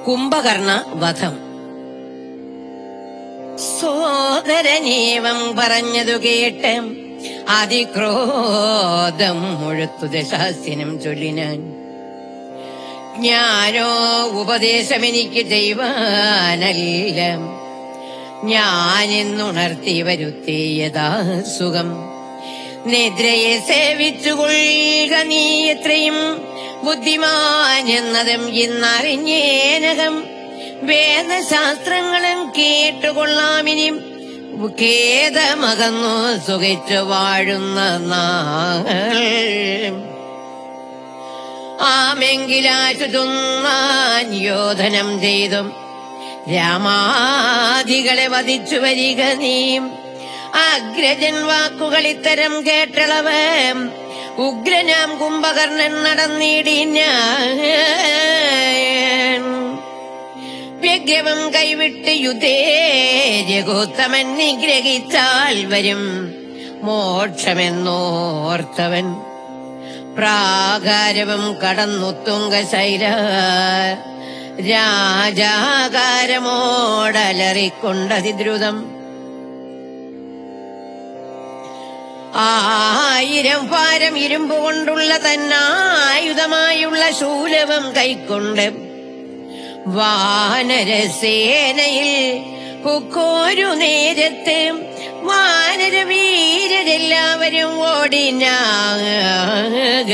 കുംഭകർണ വധം സോദരനേവം പറഞ്ഞതു കേട്ട് അതിക്രോധം മുഴുത്തു ദശാസ്യനും ചൊല്ലിനാൻ ഞാനോ ഉപദേശം എനിക്ക് ചെയ്യുവാനല്ല ഞാനിന്നുണർത്തി വരുത്തിയതാ സുഖം നിദ്രയെ സേവിച്ചുകൊള്ളുക നീ എത്രയും ബുദ്ധിമാൻ എന്നതും ഇന്നറിഞ്ഞേനകം വേദശാസ്ത്രങ്ങളും കേട്ടുകൊള്ളാമിനി ഖേദമകന്നു സുഖിച്ചു വാഴുന്ന നാൾ ആമെങ്കിലാശു തുന്നാൻ യോധനം ചെയ്തും രാമാദികളെ വധിച്ചു വരിക നീ അഗ്രജൻ വാക്കുകൾ ഇത്തരം കേട്ടളവ് ഉഗ്രനാം കുംഭകർണൻ നടന്നിടിഞ്ഞ വ്യഗ്രവം കൈവിട്ട് യുദ്ധേ രഘുത്തമൻ നിഗ്രഹിച്ചാൽ വരും മോക്ഷമെന്നോർത്തവൻ പ്രാകാരവും കടന്നു തുങ്കശൈല രാജാകാരമോടലറിക്കൊണ്ടതിദ്രുതം ആയിരം ഭാരം ഇരുമ്പ് കൊണ്ടുള്ള തന്നായുധമായുള്ള ശൂലവും കൈക്കൊണ്ട് വാനരസേനയിൽ പുക്കോരു നേരത്ത് വാനരവീരരെല്ലാവരും ഓടിനാക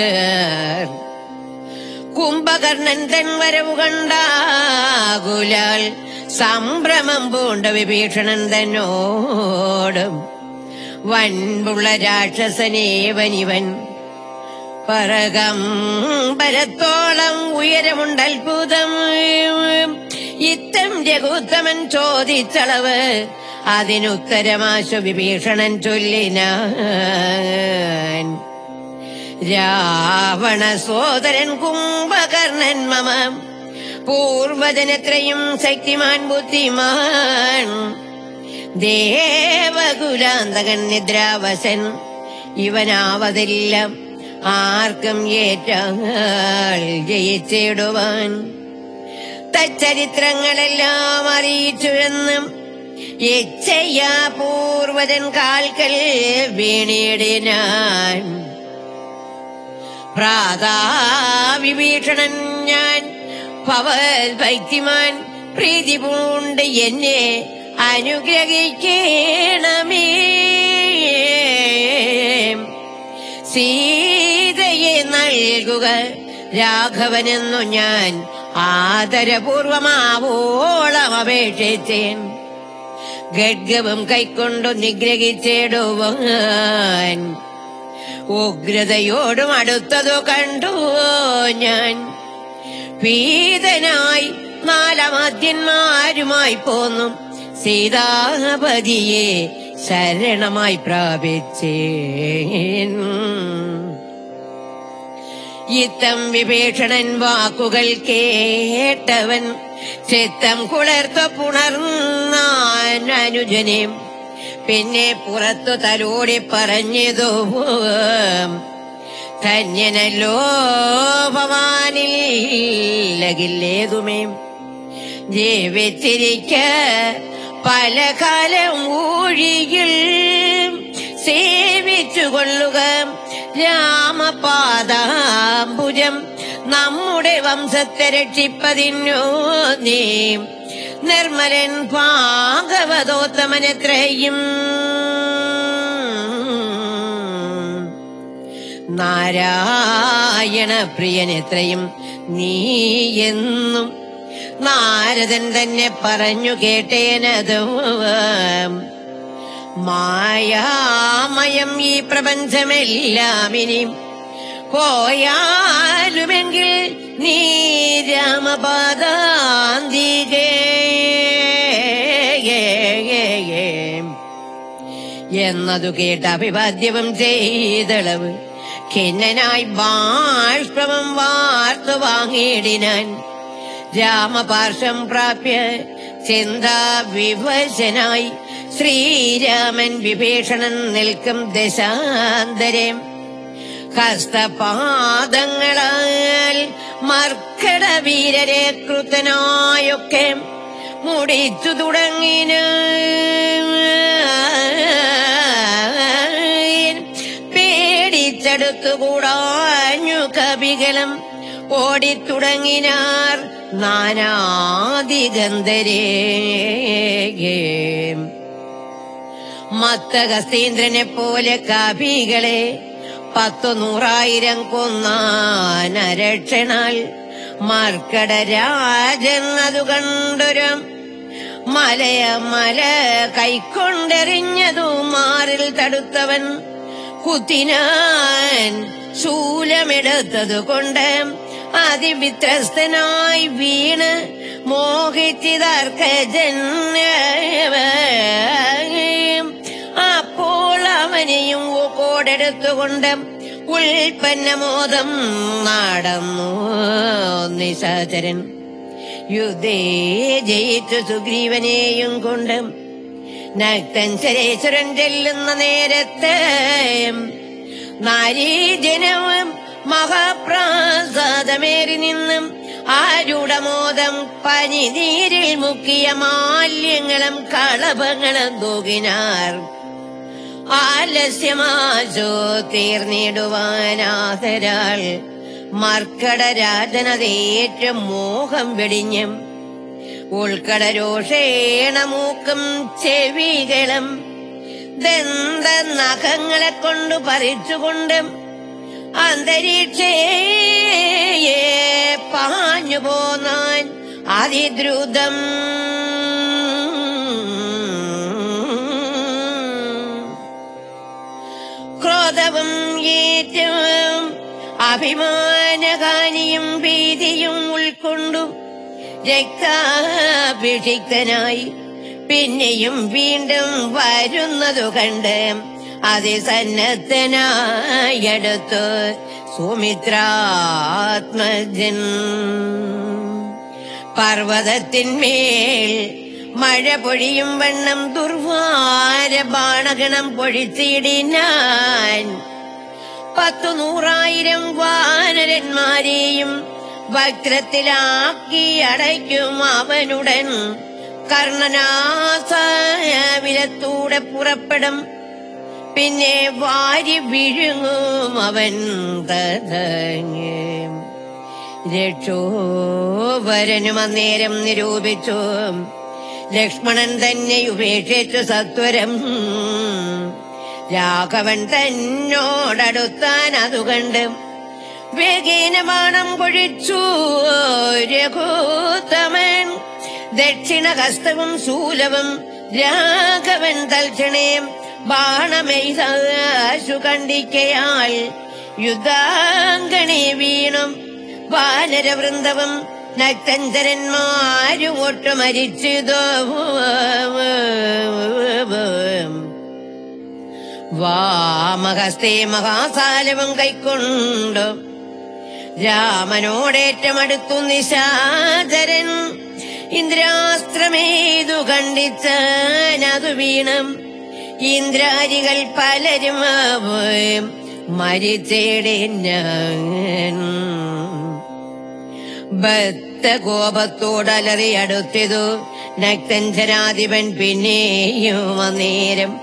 കുംഭകർണൻ തൻ വരവ് കണ്ടാകുലാൽ സംഭ്രമം പൂണ്ട വിഭീഷണൻ തന്നോടും വൻപുള്ള രാക്ഷസനേവനിവൻ പറകം പരത്തോളം ഉയരമുണ്ടത്ഭുതം ഇത്തം രഘുത്തമൻ ചോദിച്ചളവ് അതിനുത്തരമാശു വിഭീഷണൻ ചൊല്ലിനാൻ രാവണ സോദരൻ കുംഭകർണൻ മമ പൂർവജനത്രയും ശക്തിമാൻ ബുദ്ധിമാൻ ദേവകുലാന്തകൻ നിദ്രാവസൻ ഇവനാവതില്ല ആർക്കും ഏറ്റാൾ ജയിച്ചിടുവാൻ തച്ചരിത്രങ്ങളെല്ലാം അറിയിച്ചുവെന്നും യച്ചയ്യാ പൂർവജൻ കാൽക്കൽ വീണിടിനാൻ പ്രാതാവിഭീഷണൻ ഞാൻ ഭവത്ഭക്തിമാൻ പ്രീതി പൂണ്ട് എന്നെ അനുഗ്രഹിക്കണമേ സീതയെ നൽകുക രാഘവനെന്നു ഞാൻ ആദരപൂർവമാവോളം അപേക്ഷിച്ചേൻ ഗഡ്ഗവും കൈക്കൊണ്ടു നിഗ്രഹിച്ചിടുവാൻ ഉഗ്രതയോടും അടുത്തതു കണ്ടു ഞാൻ പീതനായി നാലമാദ്യന്മാരുമായി പോന്നു സീതാപതിയെ ശരണമായി പ്രാപിച്ചേൻ ഇത്തം വിഭീഷണൻ വാക്കുകൾ കേട്ടവൻ ചിത്തം കുളർത്തു പുണർന്നാൻ അനുജനെ പിന്നെ പുറത്തു തലോടി പറഞ്ഞതോ ധന്യനല്ലോ ഭവാനിൽ ലകില്ലേതുമേ ജീവിച്ചിരിക്ക പല കാലം ഊഴിയിൽ സേവിച്ചു കൊള്ളുക രാമപാദാംബുജം നമ്മുടെ വംശത്തെ രക്ഷിപ്പതിനോ നീ നിർമ്മലൻ ഭാഗവതോത്തമനെത്രയും നാരായണ പ്രിയനെത്രയും നീ എന്നും നാരദൻ തന്നെ പറഞ്ഞു കേട്ടേനത് മായാമയം ഈ പ്രപഞ്ചമെല്ലാം ഇനി പോയാലുമെങ്കിൽ നീ രാമപാദാന്തികേ എന്നതു കേട്ട് അഭിവാദ്യവും ചെയ്തളവ് ഖിന്നനായി ബാഷ്പവും വാർത്തു വാങ്ങിയിടിനാൻ രാമപാർശ്വം പ്രാപ്യ ചിന്താ വിവശനായി ശ്രീരാമൻ വിഭീഷണൻ നിൽക്കും ദശാന്തരം ഹസ്തപാദങ്ങളാൽ മർക്കട വീരരെ കൃതനായൊക്കെ മുടിച്ചു തുടങ്ങിന പേടിച്ചെടുത്തുകൂടാഞ്ഞു കവികളും ഓടിത്തുടങ്ങിനാർ നാനാദിഗന്ധരേ മത്തകസ്തീന്ദ്രനെ പോലെ കവികളെ പത്തു നൂറായിരം കൊന്നാനരക്ഷണാൽ മർക്കട രാജൻ അതു കണ്ടൊരു മലയ മല കൈക്കൊണ്ടെറിഞ്ഞതു മാറിൽ തടുത്തവൻ കുത്തിനാൻ ശൂലമെടുത്തതു കൊണ്ട് അതിവിത്രസ്തനായി വീണ് മോഹിച്ചിതർക്കജൻ അപ്പോൾ അവനെയും കോടെടുത്തുകൊണ്ട് ഉൽപ്പന്നമോദം നടന്നു നിശാചരൻ യുദ്ധേ ജയിച്ചു സുഗ്രീവനെയും കൊണ്ട് നക്തൻ ശരേശ്വരൻ ചെല്ലുന്ന നേരത്ത് നാരീജനവും മഹാപ്രാസാദമേറി നിന്നും ആരുടമോദം പനിനീരിൽ മുക്കിയ മാല്യങ്ങളും കളഭങ്ങളും തൂകിനാർ ആലസ്യമാശോ തീർന്നിടുവാനാതരാൾ മർക്കട രാജനതേറ്റ മോഹം വെടിഞ്ഞും ഉൾക്കട രോഷേണ മൂക്കും ചെവികളും ദന്ത നഖങ്ങളെ കൊണ്ടു പറിച്ചുകൊണ്ട് അന്തരീക്ഷേ പാഞ്ഞു പോന്നാൻ അതിദ്രുതം ക്രോധവും ഏറ്റവും അഭിമാനഹാനിയും ഭീതിയും ഉൾക്കൊണ്ടു രക്താഭിഷിക്തനായി പിന്നെയും വീണ്ടും വരുന്നതു കണ്ട് അതിസന്നദ്ധനായടുത്തു സുമിത്രാത്മജൻ പർവ്വതത്തിന്മേൽ മഴ പൊഴിയും വണ്ണം ദുർവാര ബാണഗണം പൊഴിച്ചിടിനാൻ പത്തു നൂറായിരം വാനരന്മാരെയും വക്രത്തിലാക്കി അടയ്ക്കും അവനുടൻ കർണനാസാവിലത്തൂടെ പുറപ്പെടും പിന്നെ വാരി വിഴുങ്ങും അവൻ തതങ്ങും രക്ഷോവരനും അന്നേരം നിരൂപിച്ചു ലക്ഷ്മണൻ തന്നെ ഉപേക്ഷിച്ചു സത്വരം രാഘവൻ തന്നോടടുത്താൻ അതു കണ്ട് വേഗേന ബാണം പൊഴിച്ചു രഘുത്തമൻ ദക്ഷിണഹസ്തവും ശൂലവും രാഘവൻ തൽക്ഷണേം ബാണമെയ്താശു കണ്ടിക്കയാൽ യുദ്ധാങ്കണി വീണും വാനരവൃന്ദവും നക്തഞ്ചരന്മാരും ഒട്ടു മരിച്ചതോ വാമഹസ്തേ മഹാസാലവും കൈക്കൊണ്ടു രാമനോടേറ്റമടുത്തു നിശാചരൻ ഇന്ദ്രാസ്ത്രമേതു കണ്ടിച്ചനതു വീണം ഇന്ദ്രാരികൾ പലരും മരിച്ചേടിഞ്ഞ ഭക്ത കോപത്തോടലറി അടുത്തിതു നക്തഞ്ചനാധിപൻ പിന്നെയും അന്നേരം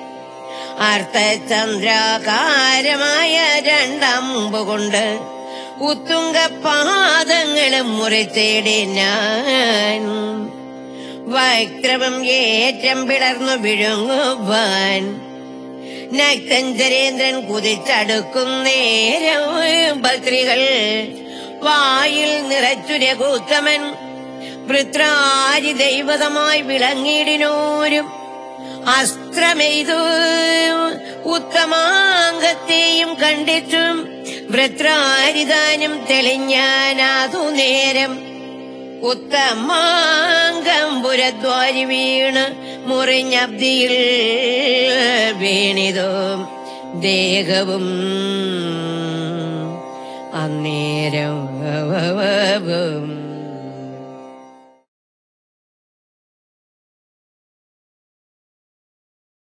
അർത്ഥചന്ദ്രാകാരമായ രണ്ടമ്പ് കൊണ്ട് ഉത്തുങ്ക പാദങ്ങളും മുറിച്ചേടിനാൻ വക്രവും ഏറ്റം പിളർന്നു വിഴുങ്ങുവാൻ നക്തഞ്ചരേന്ദ്രൻ കുതിച്ചടുക്കും നേരം ഭക്തികൾ വായിൽ നിറച്ചു രഘുത്തമൻ വൃത്രാരി ദൈവതമായി വിളങ്ങിടിനോരും അസ്ത്രമെയ്തു ഉത്തമാംഗത്തെയും കണ്ടിട്ടും വൃത്രാരിദാനം തെളിഞ്ഞാനതു നേരം ഉത്തമാംഗം പുരദ്വാരി വീണ് മുറിഞ്ഞബ്ദിയിൽ വീണിതു ദേഹവും അന്നേരം